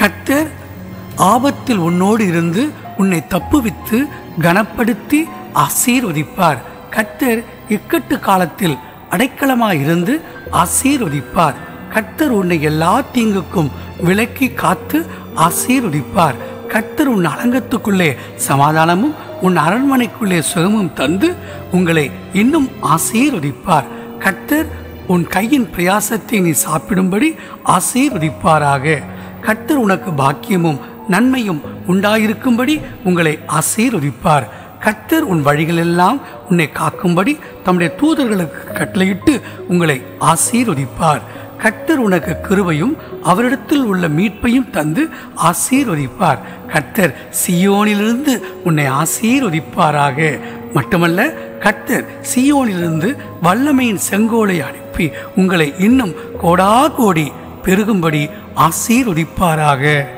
கர்த்தர் ஆபத்தில் உன்னோடு இருந்து உன்னை தப்புவித்து கனப்படுத்தி ஆசீர்வதிப்பார் கர்த்தர் இக்கட்டு காலத்தில் அடைக்கலமாயிருந்து ஆசீர்வதிப்பார் கர்த்தர் உன்னை எல்லா தீங்குக்கும் விலக்கி காத்து ஆசீர்வதிப்பார் கர்த்தர் உன் அலங்கத்துக்குள்ளே சமாதானமும் உன் அரண்மனைக்குள்ளே சுகமும் தந்து உங்களை இன்னும் ஆசீர்வதிப்பார் கர்த்தர் உன் கையின் பிரயாசத்தை நீ சாப்பிடும்படி ஆசீர்வதிப்பாராக கர்த்தர் உனக்கு பாக்கியமும் நன்மையும் உண்டாயிருக்கும்படி உங்களை ஆசீர்வதிப்பார் கர்த்தர் உன் வழிகளெல்லாம் உன்னை காக்கும்படி தம்முடைய தூதர்களுக்கு கட்டளையிட்டு உங்களை ஆசீர்வதிப்பார் கர்த்தர் உனக்கு கிருபையும் அவரிடத்தில் உள்ள மீட்பையும் தந்து ஆசீர்வதிப்பார் கர்த்தர் சியோனிலிருந்து உன்னை ஆசீர்வதிப்பாராக மட்டுமல்ல கர்த்தர் சியோனிலிருந்து வல்லமையின் செங்கோலை அனுப்பி உங்களை இன்னும் கோடா கோடி பெருகும்படி ஆசீர்வதிப்பாராக